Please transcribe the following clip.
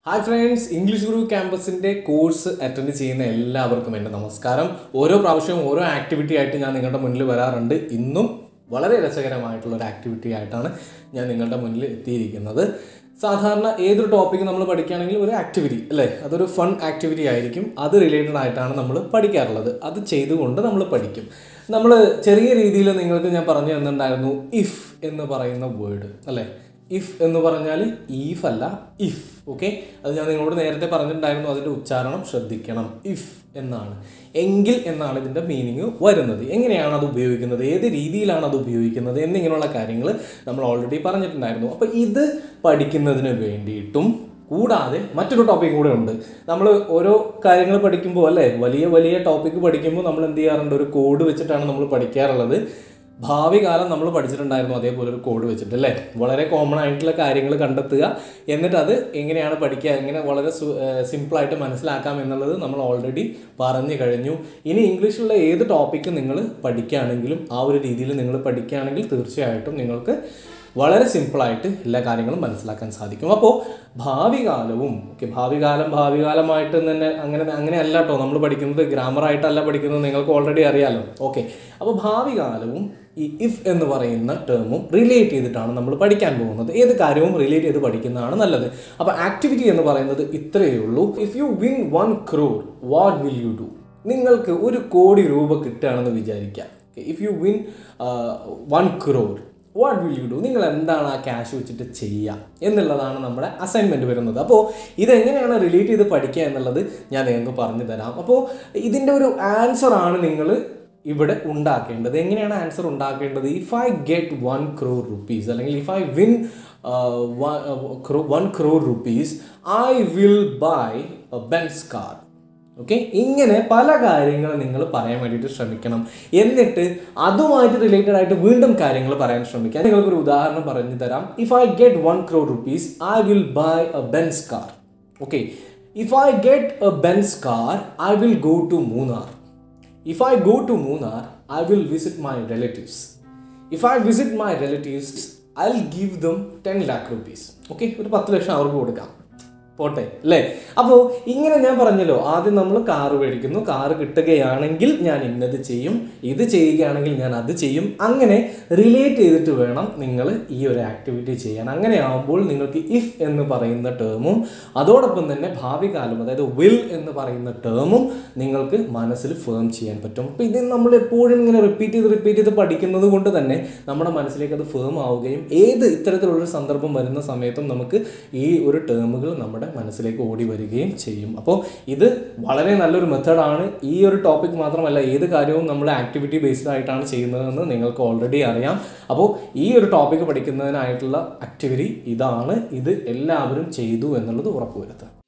hi friends English Guru ക്യാമ്പസിൻ്റെ course attend ചെയ്യുന്ന എല്ലാവർക്കും എൻ്റെ നമസ്കാരം ഓരോ പ്രാവശ്യവും ഓരോ ആക്ടിവിറ്റി ആയിട്ട് ഞാൻ നിങ്ങളുടെ മുന്നിൽ വരാറുണ്ട് ഇന്നും വളരെ രസകരമായിട്ടുള്ള ഒരു ആക്ടിവിറ്റി ആയിട്ടാണ് ഞാൻ നിങ്ങളുടെ മുന്നിൽ എത്തിയിരിക്കുന്നത് സാധാരണ ഏതൊരു ടോപ്പിക്ക് നമ്മൾ പഠിക്കുകയാണെങ്കിൽ ഒരു ആക്ടിവിറ്റി അല്ലേ അതൊരു ഫൺ ആക്ടിവിറ്റി ആയിരിക്കും അത് റിലേറ്റഡ് ആയിട്ടാണ് നമ്മൾ പഠിക്കാറുള്ളത് അത് ചെയ്തുകൊണ്ട് നമ്മൾ പഠിക്കും നമ്മൾ ചെറിയ രീതിയിൽ നിങ്ങൾക്ക് ഞാൻ പറഞ്ഞു തന്നിട്ടുണ്ടായിരുന്നു ഇഫ് എന്ന് പറയുന്ന വേർഡ് അല്ലേ ഇഫ് എന്ന് പറഞ്ഞാൽ ഈഫ് അല്ല ഇഫ് ഓക്കെ അത് ഞാൻ നിങ്ങളോട് നേരത്തെ പറഞ്ഞിട്ടുണ്ടായിരുന്നു അതിൻ്റെ ഉച്ചാരണം ശ്രദ്ധിക്കണം ഇഫ് എന്നാണ് എങ്കിൽ എന്നാണ് ഇതിൻ്റെ മീനിങ് വരുന്നത് എങ്ങനെയാണ് അത് ഉപയോഗിക്കുന്നത് ഏത് രീതിയിലാണ് അത് ഉപയോഗിക്കുന്നത് എന്നിങ്ങനെയുള്ള കാര്യങ്ങൾ നമ്മൾ ഓൾറെഡി പറഞ്ഞിട്ടുണ്ടായിരുന്നു അപ്പോൾ ഇത് പഠിക്കുന്നതിന് വേണ്ടിയിട്ടും കൂടാതെ മറ്റൊരു ടോപ്പിക് കൂടെ ഉണ്ട് നമ്മൾ ഓരോ കാര്യങ്ങൾ പഠിക്കുമ്പോൾ അല്ലേ വലിയ വലിയ ടോപ്പിക്ക് പഠിക്കുമ്പോൾ നമ്മൾ എന്ത് ചെയ്യാറുണ്ട് ഒരു കോഡ് വെച്ചിട്ടാണ് നമ്മൾ പഠിക്കാറുള്ളത് ഭാവി കാലം നമ്മൾ പഠിച്ചിട്ടുണ്ടായിരുന്നു അതേപോലെ ഒരു കോഡ് വെച്ചിട്ട് അല്ലേ വളരെ കോമൺ ആയിട്ടുള്ള കാര്യങ്ങൾ കണ്ടെത്തുക എന്നിട്ട് അത് എങ്ങനെയാണ് പഠിക്കുക എങ്ങനെ വളരെ സിമ്പിളായിട്ട് മനസ്സിലാക്കാം എന്നുള്ളത് നമ്മൾ ഓൾറെഡി പറഞ്ഞു കഴിഞ്ഞു ഇനി ഇംഗ്ലീഷിലുള്ള ഏത് ടോപ്പിക്ക് നിങ്ങൾ പഠിക്കുകയാണെങ്കിലും ആ ഒരു രീതിയിൽ നിങ്ങൾ പഠിക്കുകയാണെങ്കിൽ തീർച്ചയായിട്ടും നിങ്ങൾക്ക് വളരെ സിമ്പിളായിട്ട് എല്ലാ കാര്യങ്ങളും മനസ്സിലാക്കാൻ സാധിക്കും അപ്പോൾ ഭാവി കാലവും ഓക്കെ ഭാവി കാലം ഭാവി കാലമായിട്ട് തന്നെ അങ്ങനെ അങ്ങനെയല്ല കേട്ടോ നമ്മൾ പഠിക്കുന്നത് ഗ്രാമറായിട്ടല്ല പഠിക്കുന്നത് നിങ്ങൾക്ക് ഓൾറെഡി അറിയാലോ ഓക്കെ അപ്പോൾ ഭാവി കാലവും ഈ ഇഫ് എന്ന് പറയുന്ന ടേമും റിലേറ്റ് ചെയ്തിട്ടാണ് നമ്മൾ പഠിക്കാൻ പോകുന്നത് ഏത് കാര്യവും റിലേറ്റ് ചെയ്ത് പഠിക്കുന്നതാണ് നല്ലത് അപ്പോൾ ആക്ടിവിറ്റി എന്ന് പറയുന്നത് ഇത്രയേ ഉള്ളൂ if you win one crore what will you do നിങ്ങൾക്ക് ഒരു കോടി രൂപ കിട്ടുകയാണെന്ന് വിചാരിക്കാം if you win one crore what will you do നിങ്ങൾ എന്താണ് ആ ക്യാഷ് വെച്ചിട്ട് ചെയ്യുക എന്നുള്ളതാണ് നമ്മുടെ അസൈൻമെൻറ്റ് വരുന്നത് അപ്പോൾ ഇതെങ്ങനെയാണ് റിലേറ്റ് ചെയ്ത് പഠിക്കുക എന്നുള്ളത് ഞാൻ നിങ്ങൾക്ക് പറഞ്ഞു തരാം അപ്പോൾ ഇതിൻ്റെ ഒരു ആൻസർ ആണ് നിങ്ങൾ ഇവിടെ ഉണ്ടാക്കേണ്ടത് എങ്ങനെയാണ് ആൻസർ ഉണ്ടാക്കേണ്ടത് if I get one crore rupees അല്ലെങ്കിൽ if I win one crore rupees I will buy Benz car okay ഇങ്ങനെ പല കാര്യങ്ങൾ നിങ്ങൾ പറയാൻ വേണ്ടിയിട്ട് ശ്രമിക്കണം എന്നിട്ട് അതുമായിട്ട് റിലേറ്റഡ് ആയിട്ട് വീണ്ടും കാര്യങ്ങൾ പറയാൻ ശ്രമിക്കാം നിങ്ങൾക്കൊരു ഉദാഹരണം പറഞ്ഞു തരാം if I get one crore rupees I will buy a Benz car okay if I get a Benz car I will go to Munnar if I go to Munnar I will visit my relatives if I visit my relatives I will give them ten lakh rupees okay ഒരു പത്ത് ലക്ഷം അവർക്ക് കൊടുക്കാം പോട്ടെ അല്ലേ അപ്പോൾ ഇങ്ങനെ ഞാൻ പറഞ്ഞല്ലോ ആദ്യം നമ്മൾ കാറ് മേടിക്കുന്നു കാറ് കിട്ടുകയാണെങ്കിൽ ഞാൻ ഇന്നത് ചെയ്യും ഇത് ചെയ്യുകയാണെങ്കിൽ ഞാൻ അത് ചെയ്യും അങ്ങനെ റിലേറ്റ് ചെയ്തിട്ട് വേണം നിങ്ങൾ ഈ ഒരു ആക്ടിവിറ്റി ചെയ്യാൻ അങ്ങനെ ആകുമ്പോൾ നിങ്ങൾക്ക് ഇഫ് എന്ന് പറയുന്ന ടേമും അതോടൊപ്പം തന്നെ ഭാവി കാലം അതായത് വിൽ എന്ന് പറയുന്ന ടേമും നിങ്ങൾക്ക് മനസ്സിൽ ഫേം ചെയ്യാൻ പറ്റും അപ്പോൾ ഇത് നമ്മൾ എപ്പോഴും ഇങ്ങനെ റിപ്പീറ്റ് ചെയ്ത് റിപ്പീറ്റ് ചെയ്ത് പഠിക്കുന്നത് കൊണ്ട് തന്നെ നമ്മുടെ മനസ്സിലേക്ക് അത് ഫേം ആവുകയും ഏത് ഇത്തരത്തിലുള്ളൊരു സന്ദർഭം വരുന്ന സമയത്തും നമുക്ക് ഈ ഒരു ടേമുകൾ നമ്മുടെ മനസ്സിലേക്ക് ഓടി വരികയും ചെയ്യും അപ്പോൾ ഇത് വളരെ നല്ലൊരു മെത്തേഡാണ് ഈ ഒരു ടോപ്പിക് മാത്രമല്ല ഏത് കാര്യവും നമ്മൾ ആക്ടിവിറ്റി ബേസ്ഡ് ആയിട്ടാണ് ചെയ്യുന്നതെന്ന് നിങ്ങൾക്ക് ഓൾറെഡി അറിയാം അപ്പോൾ ഈ ഒരു ടോപ്പിക്ക് പഠിക്കുന്നതിനായിട്ടുള്ള ആക്ടിവിറ്റി ഇതാണ് ഇത് എല്ലാവരും ചെയ്തു എന്നുള്ളത് ഉറപ്പുവരുത്തുക